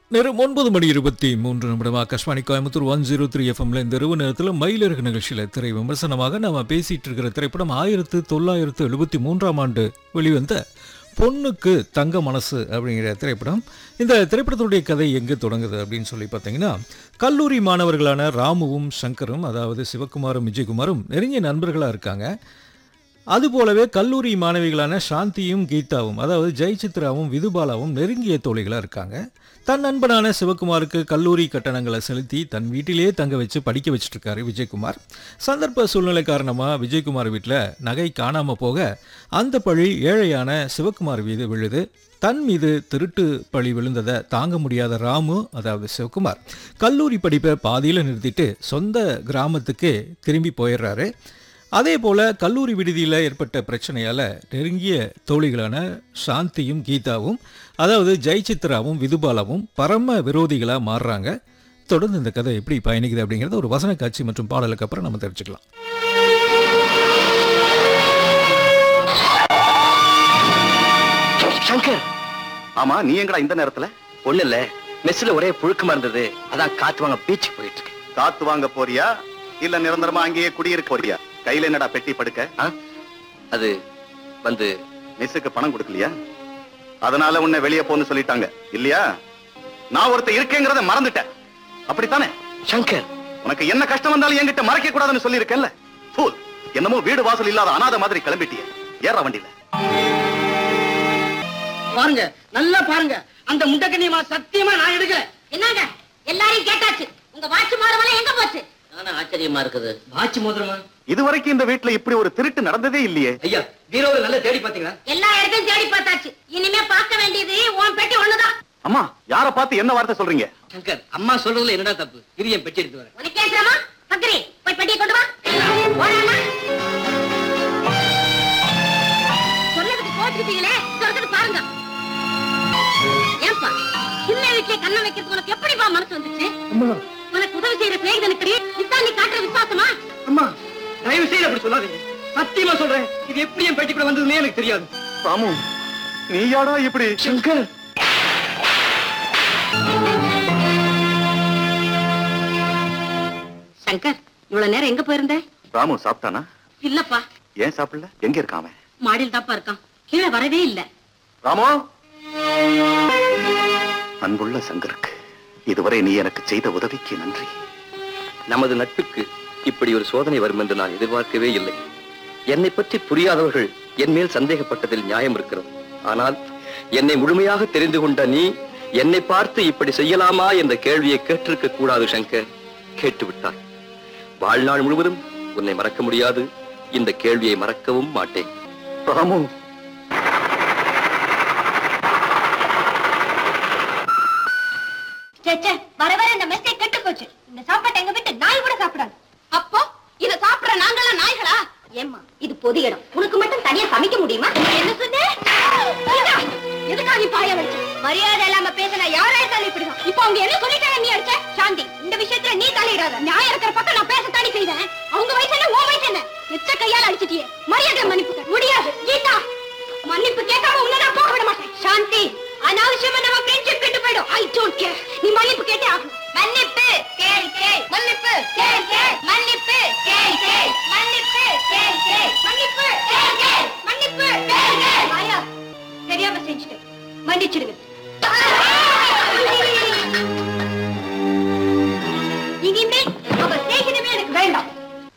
நேரம் ஒன்பது மணி இருபத்தி மூன்று நிமிடம் Akashvani Coimbatore one zero three எஃப்எம்ல இந்த இரவு நேரத்தில் மயிலிறகு நிகழ்ச்சியில் திரை விமர்சனமாக நம்ம பேசிட்டு இருக்கிற திரைப்படம் ஆயிரத்து தொள்ளாயிரத்து எழுபத்தி மூன்றாம் ஆண்டு வெளிவந்த பொண்ணுக்கு தங்க மனசு அப்படிங்கிற திரைப்படம் இந்த திரைப்படத்துடைய கதை எங்கே தொடங்குது அப்படின்னு சொல்லி பார்த்தீங்கன்னா கல்லூரி மாணவர்களான ராமுவும் சங்கரும் அதாவது சிவகுமாரும் விஜயகுமாரும் நெருங்கிய நண்பர்களாக இருக்காங்க அதுபோலவே கல்லூரி மாணவிகளான சாந்தியும் கீதாவும் அதாவது ஜெயசித்ராவும் விதுபாலாவும் நெருங்கிய தோழிகளாக இருக்காங்க தன் நண்பனான சிவகுமாருக்கு கல்லூரி கட்டணங்களை செலுத்தி தன் வீட்டிலேயே தங்க வச்சு படிக்க வச்சுட்டு இருக்காரு விஜயகுமார் சந்தர்ப்ப சூழ்நிலை காரணமாக விஜயகுமார் வீட்டில் நகை காணாமல் போக அந்த பழி ஏழையான சிவகுமார் மீது விழுது தன் மீது திருட்டு பழி விழுந்ததை தாங்க முடியாத ராமு அதாவது சிவகுமார் கல்லூரி படிப்பை பாதியில் நிறுத்திட்டு சொந்த கிராமத்துக்கு திரும்பி போயிடுறாரு அதே போல கல்லூரி விடுதியில் ஏற்பட்ட பிரச்சனையால் நெருங்கிய தோழிகளான சாந்தியும் கீதாவும் அதாவது ஜெயசித்ராவும் விதுபாலாவும் பரம விரோதிகளாக மாறுறாங்க தொடர்ந்து இந்த கதை எப்படி பயணிக்குது அப்படிங்கிறத ஒரு வசன காட்சி மற்றும் பாடலுக்கு அப்புறம் நம்ம தெரிஞ்சுக்கலாம் சங்கர் ஆமா நீ எங்கடா இந்த நேரத்துல ஒண்ணு இல்ல மெஸ்ல ஒரே புழுக்கமா இருந்தது அதான் காத்து வாங்க பீச்சுக்கு போயிட்டு இருக்கேன் காத்து வாங்க போறியா இல்ல நிரந்தரமா அங்கேயே குடியிருக்க போறியா கையில என்னடா பெட்டி படுக்க ஆ? அது வந்து மெஸ்ஸுக்கு பணம் கொடுக்கலையா அதனால உன்னை வெளியே போன்னு சொல்லிட்டாங்க இல்லையா நான் ஒருத்தர் இருக்கேங்கிறத மறந்துட்டேன் அப்படித்தானே சங்கர் உனக்கு என்ன கஷ்டம் வந்தாலும் என்கிட்ட மறைக்க கூடாதுன்னு சொல்லியிருக்கேன்ல ஃபூல் என்னமோ வீடு வாசல் இல்லாத அனாதை மாதிரி கிளம்பிட்டிய ஏற வண்டியில பாருங்க நல்லா பாருங்க அந்த முண்டக்கண்ணியமா சத்தியமா நான் எடுக்கல என்னங்க எல்லாரையும் கேட்டாச்சு உங்க வாட்சி மாறவெல்லாம் எங்க போச்சு ஆனா ஆச்சரியமா இருக்குது வாட்சி மோதிரமா இதுவரைக்கும் இந்த வீட்டுல இப்படி ஒரு திருட்டு நடந்ததே இல்லையே ஐயா பீரோவில் நல்லா தேடி பாத்தீங்களா எல்லா இடத்தையும் தேடி பார்த்தாச்சு இனிமே பார்க்க வேண்டியது உன் பெட்டி ஒண்ணுதான் அம்மா யார பார்த்து என்ன வார்த்தை சொல்றீங்க சங்கர் அம்மா சொல்றதுல என்னடா தப்பு இது என் பெட்டி எடுத்து வரேன் உனக்கே சிரமம் பக்கரி போய் பெட்டியை கொண்டு வா போடாமா சொன்னதுக்கு போட்டிருப்பீங்களே சொல்றது பாருங்க ஏன்பா சின்ன வீட்லயே கண்ணை வைக்கிறது உனக்கு எப்படிப்பா மனசு வந்துச்சு உனக்கு உதவி செய்யற சிநேகிதனுக்கு இதுதான் நீ காட்டுற விசுவாசமா அம்மா தயவு செய்து அப்படி சொல்லாதீங்க சத்தியமா சொல்றேன் இது எப்படி என் பெட்டிக்குள்ள வந்ததுன்னே எனக்கு தெரியாது ராமு நீயாடா இப்படி சங்கர் சங்கர் இவ்வளவு நேரம் எங்க போயிருந்த ராமு சாப்பிட்டானா இல்லப்பா ஏன் சாப்பிடல எங்க இருக்கான் அவன் மாடியில் தாப்பா இருக்கான் கீழே வரவே இல்ல ராமு அன்புள்ள சங்கருக்கு இதுவரை நீ எனக்கு செய்த உதவிக்கு நன்றி நமது நட்புக்கு இப்படி ஒரு சோதனை வரும் என்று நான் எதிர்பார்க்கவே இல்லை என்னை பற்றி புரியாதவர்கள் என் மேல் சந்தேகப்பட்டதில் நியாயம் இருக்கிறது ஆனால் என்னை முழுமையாக தெரிந்து கொண்ட நீ என்னை பார்த்து இப்படி செய்யலாமா என்ற கேள்வியை கேட்டிருக்க கூடாது சங்கர் கேட்டுவிட்டாய் வாழ்நாள் முழுவதும் உன்னை மறக்க முடியாது இந்த கேள்வியை மறக்கவும் மாட்டேன் ராமு சேச்சே வர வர இந்த மெஸ்ஸே கெட்டு போச்சு இந்த சாப்பாட்டை எங்க வீட்டு நாய் கூட சாப்பிடாது அப்போ இத சாப்பிடுற நாங்களாம் நாய்களா ஏம்மா இது பொது இடம் உனக்கு மட்டும் தனியா சமைக்க முடியுமா என்ன சொன்ன கீதா, எதுக்கா நீ பாய வச்ச மரியாதை இல்லாம பேசினா யாரா இருந்தாலும் இப்படிதான் இப்போ அவங்க என்ன சொல்லிட்டாங்க நீ அடிச்ச சாந்தி இந்த விஷயத்துல நீ தலையிடாத நியாயம் இருக்கிற பக்கம் நான் பேசத்தானே செய்தேன் அவங்க வயசு என்ன உன் வயசு என்ன மிச்ச கையால அடிச்சிட்டியே மரியாதை மன்னிப்பு கேளு. முடியாது கீதா மன்னிப்பு கேட்காம உன்னை நான் போக விட மாட்டேன் சாந்தி அனாவசியமா நம்ம ஃப்ரெண்ட்ஷிப் விட்டு போயிடும் ஐ டோன்ட் கேர் நீ மன்னிப்பு கேட்டே ஆகணும் மன்னிப்பு கேள் கேள் மன்னிப்பு கேள் கேள் மன்னிப்பு கேள் கேள் மன்னிப்பு கேள் கேள் மன்னிப்பு கேள் கேள் மன்னிப்பு கேள் கேள் மாயா தெரியாம செஞ்சுட்டேன் மன்னிச்சிடுங்க